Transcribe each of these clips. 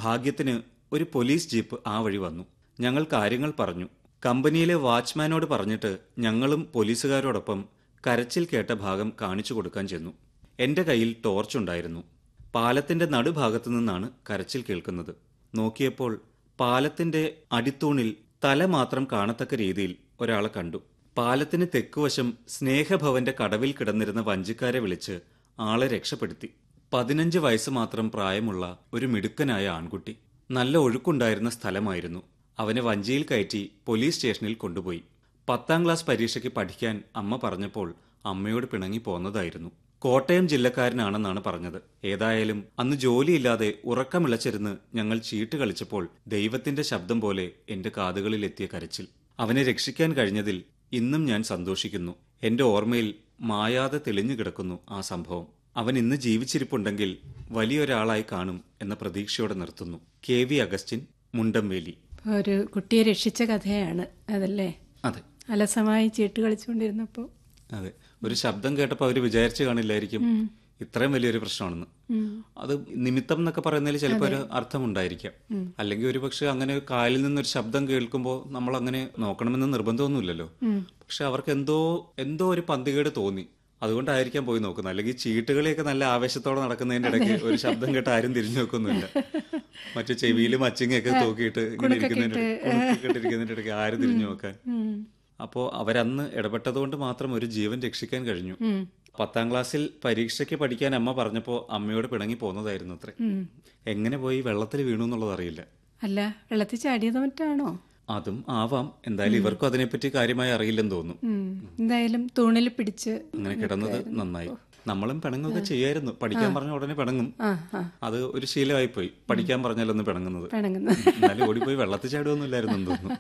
ഭാഗ്യത്തിന് ഒരു police jeep ആ വഴി വന്നു ഞങ്ങൾ കാര്യങ്ങൾ പറഞ്ഞു കമ്പനിയിലെ വാച്ച്മാനോട് പറഞ്ഞിട്ട് ഞങ്ങളും പോലീസുകാരോടൊപ്പം കരച്ചിൽ കേട്ട ഭാഗം കാണിച്ചു കൊടുക്കാൻ ചെന്നു എന്റെ കയ്യിൽ ടോർച്ചുണ്ടായിരുന്നു പാലത്തിന്റെ നടുഭാഗത്തു നിന്നാണ് കരച്ചിൽ കേൾക്കുന്നത് നോക്കിയപ്പോൾ പാലത്തിന്റെ അടിത്തൂണിൽ തല മാത്രം കാണത്തക്ക രീതിയിൽ ഒരാളെ കണ്ടു പാലത്തിന് തെക്കുവശം സ്നേഹഭവന്റെ കടവിൽ കിടന്നിരുന്ന വഞ്ചിക്കാരെ വിളിച്ച് ആളെ രക്ഷപ്പെടുത്തി പതിനഞ്ച് വയസ്സ് മാത്രം പ്രായമുള്ള ഒരു മിടുക്കനായ ആൺകുട്ടി നല്ല ഒഴുക്കുണ്ടായിരുന്ന സ്ഥലമായിരുന്നു അവനെ വഞ്ചിയിൽ കയറ്റി പോലീസ് സ്റ്റേഷനിൽ കൊണ്ടുപോയി പത്താം ക്ലാസ് പരീക്ഷയ്ക്ക് പഠിക്കാൻ അമ്മ പറഞ്ഞപ്പോൾ അമ്മയോട് പിണങ്ങി പോന്നതായിരുന്നു കോട്ടയം ജില്ലക്കാരനാണെന്നാണ് പറഞ്ഞത് ഏതായാലും അന്ന് ജോലിയില്ലാതെ ഉറക്കമിളച്ചിരുന്ന് ഞങ്ങൾ ചീട്ട് കളിച്ചപ്പോൾ ദൈവത്തിന്റെ ശബ്ദം പോലെ എന്റെ കാതുകളിൽ എത്തിയ കരച്ചിൽ അവനെ രക്ഷിക്കാൻ കഴിഞ്ഞതിൽ ഇന്നും ഞാൻ സന്തോഷിക്കുന്നു എന്റെ ഓർമ്മയിൽ മായാതെ തെളിഞ്ഞു കിടക്കുന്നു ആ സംഭവം അവൻ ഇന്ന് ജീവിച്ചിരിപ്പുണ്ടെങ്കിൽ വലിയൊരാളായി കാണും എന്ന പ്രതീക്ഷയോടെ നിർത്തുന്നു കെ വി അഗസ്റ്റിൻ മുണ്ടംവേലി ഒരു കുട്ടിയെ രക്ഷിച്ച കഥയാണ് അതല്ലേ അതെ അലസമായി ചീട്ട് കളിച്ചുകൊണ്ടിരുന്നപ്പോൾ അതെ ഒരു ശബ്ദം കേട്ടപ്പോൾ അവര് വിചാരിച്ചു കാണില്ലായിരിക്കും ഇത്രയും വലിയൊരു പ്രശ്നമാണെന്ന് അത് നിമിത്തം എന്നൊക്കെ പറയുന്നതിൽ ചിലപ്പോൾ ഒരു അർത്ഥമുണ്ടായിരിക്കാം അല്ലെങ്കിൽ ഒരു പക്ഷെ അങ്ങനെ കാലിൽ നിന്നൊരു ശബ്ദം കേൾക്കുമ്പോൾ നമ്മൾ അങ്ങനെ നോക്കണമെന്ന് നിർബന്ധമൊന്നുമില്ലല്ലോ പക്ഷെ അവർക്ക് എന്തോ എന്തോ ഒരു പന്തികേട് തോന്നി അതുകൊണ്ടായിരിക്കാം പോയി നോക്കുന്നത് അല്ലെങ്കിൽ ചീട്ടുകളിയൊക്കെ നല്ല ആവേശത്തോടെ നടക്കുന്നതിന്റെ ഇടയ്ക്ക് ഒരു ശബ്ദം കേട്ട് ആരും തിരിഞ്ഞു നോക്കൊന്നുമില്ല മറ്റു ചെവിയിലും അച്ചിങ്ങയൊക്കെ തൂക്കിയിട്ട് ഇങ്ങനെ ഇരിക്കുന്നതിന്റെ കുണുക്കിട്ടിരിക്കുന്നതിന്റെ ഇടയ്ക്ക് ആരും തിരിഞ്ഞു നോക്കാൻ അപ്പോ അവരന്ന് ഇടപെട്ടതുകൊണ്ട് മാത്രം ഒരു ജീവൻ രക്ഷിക്കാൻ കഴിഞ്ഞു പത്താം ക്ലാസ്സിൽ പരീക്ഷയ്ക്ക് പഠിക്കാൻ അമ്മ പറഞ്ഞപ്പോ അമ്മയോട് പിണങ്ങി പോന്നതായിരുന്നു അത്രേ എങ്ങനെ പോയി വെള്ളത്തിൽ വീണു എന്നുള്ളത് അറിയില്ല അല്ല വെള്ളത്തിൽ ചാടിയത് മറ്റാണോ അതും ആവാം എന്തായാലും ഇവർക്കും അതിനെപ്പറ്റി കാര്യമായി അറിയില്ലെന്ന് തോന്നുന്നു ഉം. എന്തായാലും തൂണിൽ പിടിച്ച് അങ്ങനെ കിടന്നത് നന്നായി നമ്മളും പിണങ്ങുകയൊക്കെ ചെയ്യായിരുന്നു പഠിക്കാൻ പറഞ്ഞ ഉടനെ പിണങ്ങും ആ ആ അത് ഒരു ശീലമായി പോയി പഠിക്കാൻ പറഞ്ഞാലൊന്ന് പിണങ്ങുന്നത് പിണങ്ങുന്ന എന്നാലും ഓടിപ്പോയി വെള്ളത്തിൽ ചാടുകയൊന്നുമില്ലായിരുന്നു എന്ന് തോന്നുന്നു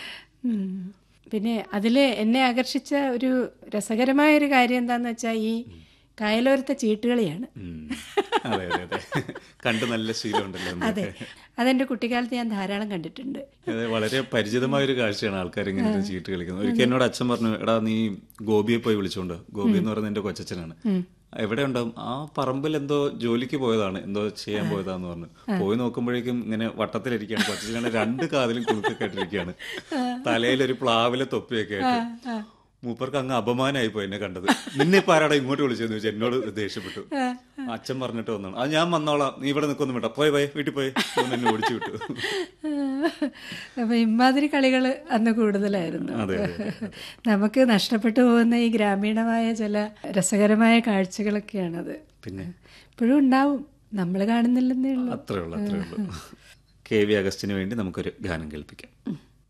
ഉം. പിന്നെ അതിൽ എന്നെ ആകർഷിച്ച ഒരു രസകരമായ ഒരു കാര്യം എന്താന്ന് വെച്ചാൽ ഈ കായലോരത്തെ ചീട്ടുകളിയാണ് ഉം. അതെ അതെ അതെ കണ്ട് നല്ല ശീലമുണ്ടല്ലോ അതെ എന്നൊക്കെ. അതെന്റെ കുട്ടിക്കാലത്ത് ഞാൻ ധാരാളം കണ്ടിട്ടുണ്ട് അതെ വളരെ പരിചിതമായ ഒരു കാഴ്ചയാണ് ആൾക്കാർ ഇങ്ങനെ ഇരുന്ന് ചീട്ട് കളിക്കുന്നത് ഒരിക്കൽ എന്നോട് അച്ഛൻ പറഞ്ഞു എടാ നീ ഗോപിയെ പോയി വിളിച്ചോണ്ട് ഗോപി എന്ന് പറയുന്നത് എന്റെ കൊച്ചച്ഛനാണ് എവിടെ ഉണ്ടാവും ആ പറമ്പിൽ എന്തോ ജോലിക്ക് പോയതാണ് എന്തോ ചെയ്യാൻ പോയതാന്ന് പറഞ്ഞു പോയി നോക്കുമ്പോഴേക്കും ഇങ്ങനെ വട്ടത്തിലിരിക്കുകയാണ് കൊച്ചച്ഛനാണ് രണ്ട് കാതിലും കുണുക്കൊക്കെ ആയിട്ടിരിക്കുകയാണ് തലയിൽ ഒരു പ്ലാവിലെ തൊപ്പിയൊക്കെ ആയിട്ട് മൂപ്പർക്ക് അങ്ങ് അപമാനമായി പോയി എന്നെ കണ്ടത് നിന്നെ ഇപ്പൊ ആരാടാ ഇങ്ങോട്ട് വിളിച്ചെന്ന് ചോദിച്ചു എന്നോട് ദേഷ്യപ്പെട്ടു അച്ഛൻ പറഞ്ഞിട്ട് വന്നാണ് അത് ഞാൻ വന്നോളാം നീ ഇവിടെ നിൽക്കൊന്നും വിട്ടാ പോയി പോയി വീട്ടിൽ പോയി എന്ന് എന്നെ ഓടിച്ചു വിട്ടു അപ്പൊ ഇമാതിരി കളികൾ അന്ന് കൂടുതലായിരുന്നു അതെ, അതെ, നമുക്ക് നഷ്ടപ്പെട്ടു പോകുന്ന ഈ ഗ്രാമീണമായ ചില രസകരമായ കാഴ്ചകളൊക്കെയാണത് പിന്നെ ഇപ്പോഴും ഉണ്ടാവും നമ്മൾ കാണുന്നില്ലെന്നേ ഉള്ളൂ അത്രേ ഉള്ളൂ അത്രേ ഉള്ളൂ കെ വി അഗസ്റ്റിന് വേണ്ടി നമുക്കൊരു ഗാനം കേൾപ്പിക്കാം